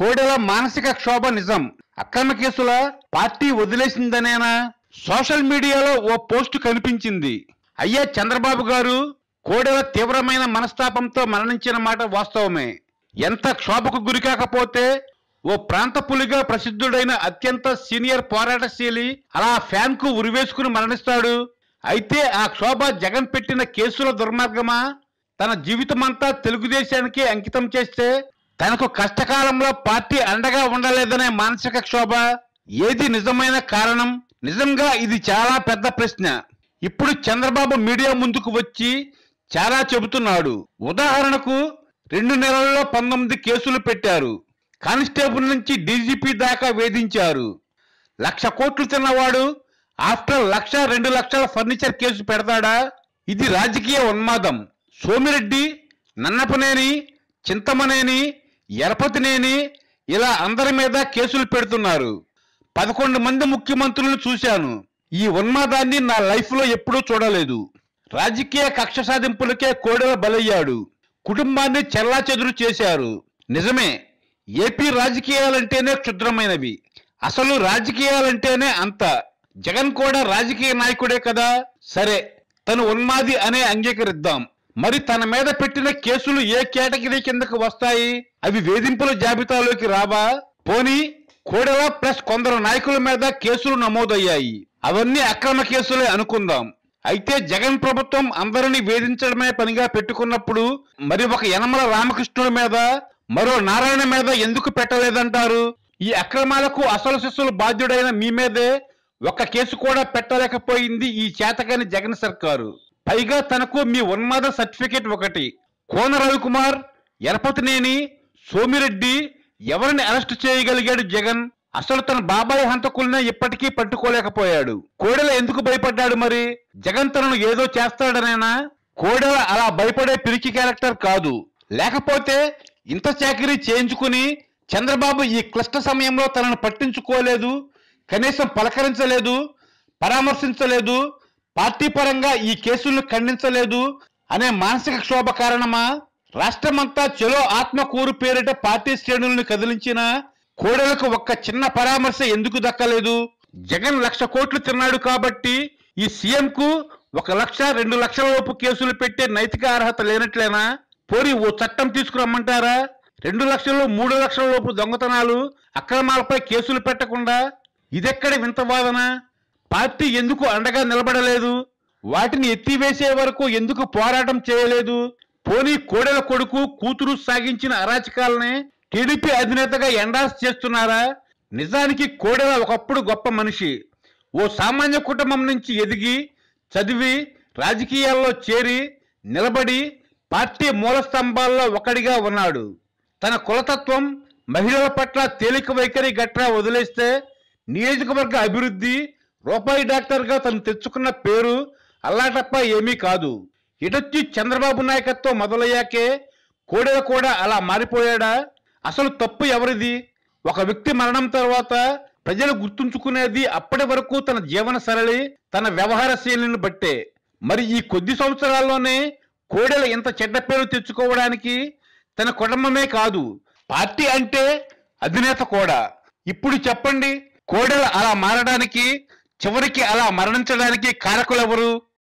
కోడెల మానసిక క్షోభ నిజం అక్రమ కేసుల పార్టీ వదిలేసిందనేనా సోషల్ మీడియాలో ఓ పోస్ట్ కనిపించింది అయ్యా చంద్రబాబు గారు కోడెల తీవ్రమైన మనస్తాపంతో మరణించిన మాట వాస్తవమే ఎంత క్షోభకు గురికాకపోతే ఓ ప్రాంత పులిగా ప్రసిద్ధుడైన అత్యంత సీనియర్ పోరాటశీలి అలా ఫ్యాన్ కు ఉరివేసుకుని మరణిస్తాడు అయితే ఆ క్షోభ జగన్ పెట్టిన కేసుల దుర్మార్గమా తన జీవితమంతా తెలుగుదేశానికి అంకితం చేస్తే తనకు కష్టకాలంలో పార్టీ అండగా ఉండలేదనే మానసిక క్షోభ ఏది నిజమైన కారణం నిజంగా ఇది చాలా పెద్ద ప్రశ్న ఇప్పుడు చంద్రబాబు మీడియా ముందుకు వచ్చి చాలా చెబుతున్నాడు ఉదాహరణకు రెండు నెలల్లో పంతొమ్మిది కేసులు పెట్టారు కానిస్టేబుల్ నుంచి డీజీపీ దాకా వేధించారు లక్ష కోట్లు తిన్నవాడు ఆఫ్టర్ లక్ష రెండు లక్షల ఫర్నిచర్ కేసు పెడతాడా ఇది రాజకీయ ఉన్మాదం సోమిరెడ్డి నన్నపనేని చింతమనేని ఎరపతినేని ఇలా అందరి మీద కేసులు పెడుతున్నారు పదకొండు మంది ముఖ్యమంత్రులను చూశాను ఈ ఉన్మాదాన్ని నా లైఫ్ లో ఎప్పుడూ చూడలేదు రాజకీయ కక్ష సాధింపులకే కోడెల బలయ్యాడు కుటుంబాన్ని చెల్లా చేశారు నిజమే ఏపీ రాజకీయాలంటేనే క్షుద్రమైనవి అసలు రాజకీయాలంటేనే అంత జగన్ కూడా రాజకీయ నాయకుడే కదా సరే తను ఉన్మాది అనే అంగీకరిద్దాం మరి తన మీద పెట్టిన కేసులు ఏ కేటగిరీ కిందకు వస్తాయి అవి వేధింపుల జాబితాలోకి రావా పోనీ కోడెల ప్లస్ కొందరు నాయకుల మీద కేసులు నమోదయ్యాయి అవన్నీ అక్రమ కేసులే అనుకుందాం అయితే జగన్ ప్రభుత్వం అందరినీ వేధించడమే పనిగా పెట్టుకున్నప్పుడు మరి ఒక యనమల రామకృష్ణుడి మీద మరో నారాయణ మీద ఎందుకు పెట్టలేదంటారు ఈ అక్రమాలకు అసలు శిస్సులు బాధ్యుడైన మీ మీదే ఒక్క కేసు కూడా పెట్టలేకపోయింది ఈ చేతకాని జగన్ సర్కారు పైగా తనకు మీ ఉన్మాద సర్టిఫికేట్ ఒకటి కోన రవికుమార్ ఎరపతినేని సోమిరెడ్డి ఎవరిని అరెస్ట్ చేయగలిగాడు జగన్ అసలు తన బాబాయ్ హంతకుల్నే ఇప్పటికీ పట్టుకోలేకపోయాడు కోడెల ఎందుకు భయపడ్డాడు మరి జగన్ తనను ఏదో చేస్తాడనేనా కోడెల అలా భయపడే పిరికి క్యారెక్టర్ కాదు లేకపోతే ఇంత చాకరీ చేయించుకుని చంద్రబాబు ఈ క్లిష్ట సమయంలో తనను పట్టించుకోలేదు కనీసం పలకరించలేదు పరామర్శించలేదు పార్టీ పరంగా ఈ కేసులను ఖండించలేదు అనే మానసిక క్షోభ కారణమా రాష్ట్రమంతా చెలో ఆత్మకూరు పేరిట పార్టీ శ్రేణులను కదిలించిన కోడలకు ఒక్క చిన్న పరామర్శ ఎందుకు దక్కలేదు జగన్ లక్ష కోట్లు తిన్నాడు కాబట్టి ఈ సీఎం కు ఒక లక్ష రెండు లక్షల లోపు కేసులు పెట్టే నైతిక అర్హత లేనట్లేనా పోనీ ఓ చట్టం తీసుకురమ్మంటారా రెండు లక్షలు మూడు లక్షల లోపు దొంగతనాలు అక్రమాలపై కేసులు పెట్టకుండా ఇదెక్కడి వింత వాదన పార్టీ ఎందుకు అండగా నిలబడలేదు వాటిని ఎత్తివేసే వరకు ఎందుకు పోరాటం చేయలేదు పోనీ కోడెల కొడుకు కూతురు సాగించిన అరాచకాలనే టీడీపీ అధినేతగా ఎండాస్ చేస్తున్నారా నిజానికి కోడెల ఒకప్పుడు గొప్ప మనిషి ఓ సామాన్య కుటుంబం నుంచి ఎదిగి చదివి రాజకీయాల్లో చేరి నిలబడి పార్టీ మూల స్తంభాల్లో ఒకడిగా ఉన్నాడు తన కులతత్వం మహిళల పట్ల తేలిక వైఖరి గట్రా వదిలేస్తే నియోజకవర్గ అభివృద్ధి రూపాయి డాక్టర్గా తను తెచ్చుకున్న పేరు అల్లాటప్ప ఏమీ కాదు ఇటొచ్చి చంద్రబాబు నాయకత్వం మొదలయ్యాకే కోడెల కూడా అలా మారిపోయాడా అసలు తప్పు ఎవరిది ఒక వ్యక్తి మరణం తర్వాత ప్రజలు గుర్తుంచుకునేది అప్పటి వరకు తన జీవన సరళి తన వ్యవహార శైలిని బట్టే మరి ఈ కొద్ది సంవత్సరాల్లోనే కోడెల ఇంత చెడ్డ పేరు తెచ్చుకోవడానికి తన కుటుంబమే కాదు పార్టీ అంటే అధినేత కూడా ఇప్పుడు చెప్పండి కోడెల అలా మారడానికి చివరికి అలా మరణించడానికి కారకులెవరు